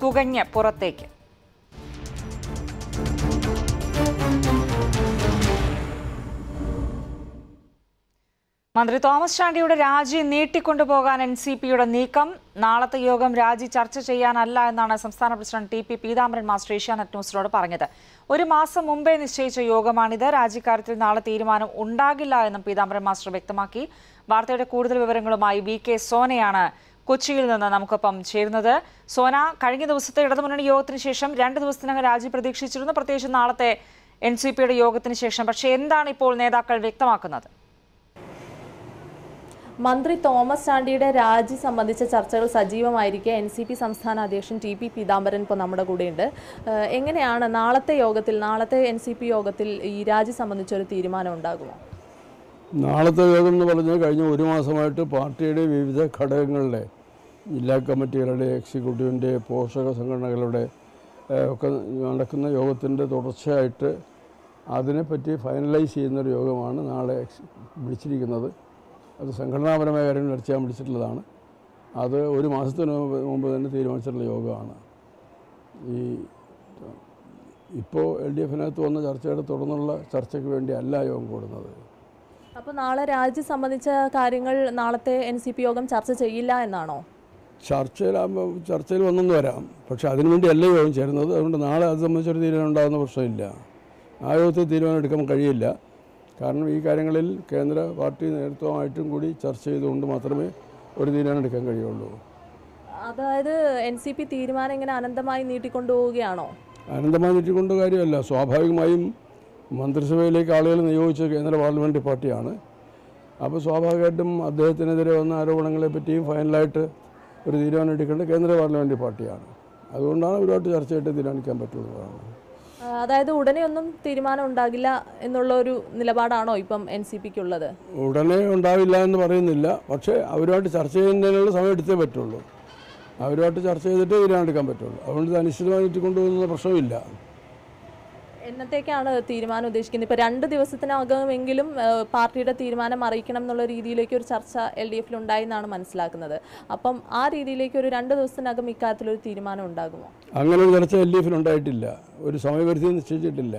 തുകഞ്ഞ് പുറത്തേക്ക് മന്ത്രി തോമസ് ചാണ്ടിയുടെ രാജി നീട്ടിക്കൊണ്ടുപോകാൻ എൻ സി പിയുടെ നീക്കം നാളത്തെ യോഗം രാജി ചർച്ച ചെയ്യാനല്ല എന്നാണ് സംസ്ഥാന president T P Peethambaran master Asianet ന്യൂസിനോട് പറഞ്ഞത് ഒരു മാസം മുമ്പേ നിശ്ചയിച്ച യോഗമാണിത് രാജിക്കാര്യത്തിൽ നാളെ തീരുമാനം ഉണ്ടാകില്ല എന്നും പീതാംബരൻ മാസ്റ്റർ വ്യക്തമാക്കി വാർത്തയുടെ കൂടുതൽ വിവരങ്ങളുമായി വി കെ സോനയാണ് കൊച്ചിയിൽ നിന്ന് നമുക്കൊപ്പം ചേരുന്നത് സോന കഴിഞ്ഞ ദിവസത്തെ ഇടതുമുന്നണി യോഗത്തിന് ശേഷം രണ്ട് ദിവസത്തിനകം രാജി പ്രതീക്ഷിച്ചിരുന്നു പ്രത്യേകിച്ച് നാളത്തെ എൻ സി പിയുടെ യോഗത്തിന് ശേഷം പക്ഷേ എന്താണ് ഇപ്പോൾ നേതാക്കൾ വ്യക്തമാക്കുന്നത് മന്ത്രി തോമസ് ചാണ്ടിയുടെ രാജി സംബന്ധിച്ച ചർച്ചകൾ സജീവമായിരിക്കെ എൻ സി പി സംസ്ഥാന അധ്യക്ഷൻ ടി പി പീതാംബരൻ ഇപ്പോൾ നമ്മുടെ കൂടെയുണ്ട് ഏഹ് എങ്ങനെയാണ് നാളത്തെ യോഗത്തിൽ നാളത്തെ എൻ സി പി യോഗത്തിൽ ഈ രാജി സംബന്ധിച്ചൊരു തീരുമാനം ഉണ്ടാകുമോ നാളത്തെ യോഗം എന്ന് പറഞ്ഞാൽ കഴിഞ്ഞ ഒരു മാസമായിട്ട് പാർട്ടിയുടെ വിവിധ ഘടകങ്ങളുടെ ജില്ലാ കമ്മിറ്റികളുടെ എക്സിക്യൂട്ടീവിൻ്റെ പോഷക സംഘടനകളുടെ ഏഹ്, ഒക്കെ നടക്കുന്ന യോഗത്തിൻ്റെ തുടർച്ചയായിട്ട് അതിനെപ്പറ്റി ഫൈനലൈസ് ചെയ്യുന്നൊരു യോഗമാണ് നാളെ എക്സ് വിളിച്ചിരിക്കുന്നത് അത് സംഘടനാപരമായ കാര്യങ്ങൾ ചർച്ച ചെയ്യാൻ വിളിച്ചിട്ടുള്ളതാണ് അത് ഒരു മാസത്തിന് മുമ്പ് മുമ്പ് തന്നെ തീരുമാനിച്ചിട്ടുള്ള യോഗമാണ് ഈ ഇപ്പോൾ എൽ ഡി എഫിനകത്ത് വന്ന ചർച്ചയുടെ തുടർന്നുള്ള ചർച്ചയ്ക്ക് വേണ്ടി അല്ല യോഗം കൂടുന്നത് അപ്പോൾ നാളെ രാജി സംബന്ധിച്ച കാര്യങ്ങൾ നാളത്തെ എൻ സി പി യോഗം ചർച്ച ചെയ്യില്ല എന്നാണോ ചർച്ചയിലാകുമ്പോൾ ചർച്ചയിൽ വന്നെന്ന് വരാം പക്ഷെ അതിനുവേണ്ടി അല്ല യോഗം ചേരുന്നത് അതുകൊണ്ട് നാളെ അത് സംബന്ധിച്ചൊരു തീരുമാനം ഉണ്ടാകുന്ന പ്രശ്നമില്ല ആ യോഗത്തിൽ തീരുമാനം എടുക്കാൻ കഴിയില്ല കാരണം ഈ കാര്യങ്ങളിൽ കേന്ദ്ര പാർട്ടി നേതൃത്വമായിട്ടും കൂടി ചർച്ച ചെയ്തുകൊണ്ട് മാത്രമേ ഒരു തീരുമാനം എടുക്കാൻ കഴിയുള്ളൂ അതായത് എൻ സി പി തീരുമാനം ഇങ്ങനെ അനന്തമായി നീട്ടിക്കൊണ്ടുപോവുകയാണോ അനന്തമായി നീട്ടിക്കൊണ്ട് കാര്യമല്ല സ്വാഭാവികമായും മന്ത്രിസഭയിലേക്ക് ആളുകൾ നിയോഗിച്ച കേന്ദ്ര പാർലമെൻ്ററി പാർട്ടിയാണ് അപ്പോൾ സ്വാഭാവികമായിട്ടും അദ്ദേഹത്തിനെതിരെ വന്ന ആരോപണങ്ങളെ പറ്റിയും ഫൈനലായിട്ട് ഒരു തീരുമാനം എടുക്കേണ്ടത് കേന്ദ്ര പാർലമെൻ്ററി പാർട്ടിയാണ് അതുകൊണ്ടാണ് ഒരുപാട് ചർച്ചയായിട്ട് തീരുമാനിക്കാൻ പറ്റുന്നതാണ് ആ, അതായത് ഉടനെ ഒന്നും തീരുമാനം ഉണ്ടാകില്ല എന്നുള്ള ഒരു നിലപാടാണോ ഇപ്പം എൻ സി പിക്ക് ഉള്ളത് ഉടനെ ഉണ്ടാവില്ല എന്ന് പറയുന്നില്ല പക്ഷേ അവരുമായിട്ട് ചർച്ച ചെയ്യുന്നതിനുള്ള സമയം എടുത്തേ പറ്റുള്ളൂ അവരുമായിട്ട് ചർച്ച ചെയ്തിട്ടേ തീരുമാനം എടുക്കാൻ പറ്റുള്ളൂ അതുകൊണ്ട് ഇത് അനിശ്ചിതമായി നീട്ടിക്കൊണ്ടുപോകുന്ന പ്രശ്നമില്ല എന്നത്തേക്കാണ് തീരുമാനം ഉദ്ദേശിക്കുന്നത് ഇപ്പോൾ രണ്ട് ദിവസത്തിനകമെങ്കിലും ആ, പാർട്ടിയുടെ തീരുമാനം അറിയിക്കണം എന്നുള്ള രീതിയിലേക്ക് ഒരു ചർച്ച എൽ ഡി എഫിൽ ഉണ്ടായി എന്നാണ് മനസ്സിലാക്കുന്നത് അപ്പം ആ രീതിയിലേക്ക് ഒരു രണ്ട് ദിവസത്തിനകം ഇക്കാര്യത്തിലൊരു തീരുമാനം ഉണ്ടാകുമോ അങ്ങനെ ഒരു ചർച്ച എൽ ഡി എഫിൽ ഉണ്ടായിട്ടില്ല ഒരു സമയപരിധി നിശ്ചയിച്ചിട്ടില്ല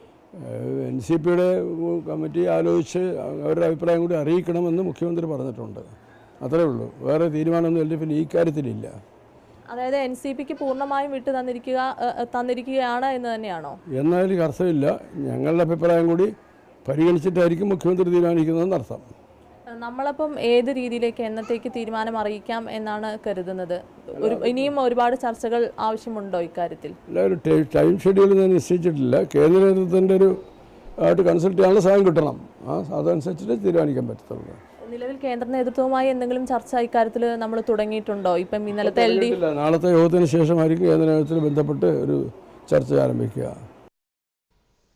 എൻ സി പിയുടെ കമ്മിറ്റി ആലോചിച്ച് അവരുടെ അഭിപ്രായം കൂടി അറിയിക്കണമെന്ന് മുഖ്യമന്ത്രി പറഞ്ഞിട്ടുണ്ട് അത്രേ ഉള്ളൂ വേറെ തീരുമാനമൊന്നും എൽ ഡി എഫിൽ ഈ കാര്യത്തിലില്ല അതായത് എൻ സി പിക്ക് പൂർണ്ണമായും വിട്ടു തന്നിരിക്കുക ആ, ആ, തന്നിരിക്കുകയാണ് എന്ന് തന്നെയാണോ എന്നാലും അർത്ഥമില്ല ഞങ്ങളുടെ അഭിപ്രായം കൂടി പരിഗണിച്ചിട്ടായിരിക്കും മുഖ്യമന്ത്രി തീരുമാനിക്കുന്നതെന്ന് അർത്ഥം നമ്മളപ്പം ഏത് രീതിയിലേക്ക് എന്നത്തേക്ക് തീരുമാനം അറിയിക്കാം എന്നാണ് കരുതുന്നത് ഒരു ഇനിയും ഒരുപാട് ചർച്ചകൾ ആവശ്യമുണ്ടോ ഇക്കാര്യത്തിൽ അല്ല ഒരു ടൈ- ടൈം ഷെഡ്യൂൾ ഞാൻ നിശ്ചയിച്ചിട്ടില്ല കേന്ദ്ര നേതൃത്വത്തിൻ്റെ ഒരു ആയിട്ട് കൺസൾട്ട് ചെയ്യാനുള്ള സമയം കിട്ടണം ആ അതനുസരിച്ചിട്ട് തീരുമാനിക്കാൻ പറ്റത്തുള്ളൂ നിലവിൽ കേന്ദ്ര നേതൃത്വവുമായി എന്തെങ്കിലും ചർച്ച ഇക്കാര്യത്തിൽ നമ്മൾ തുടങ്ങിയിട്ടുണ്ടോ ഇപ്പം ഇന്നലത്തെ എൽ ഡി ഇല്ല, നാളത്തെ യോഗത്തിന് ശേഷമായിരിക്കും കേന്ദ്ര നേതൃത്വത്തിൽ ബന്ധപ്പെട്ട് ഒരു ചർച്ച ആരംഭിക്കുക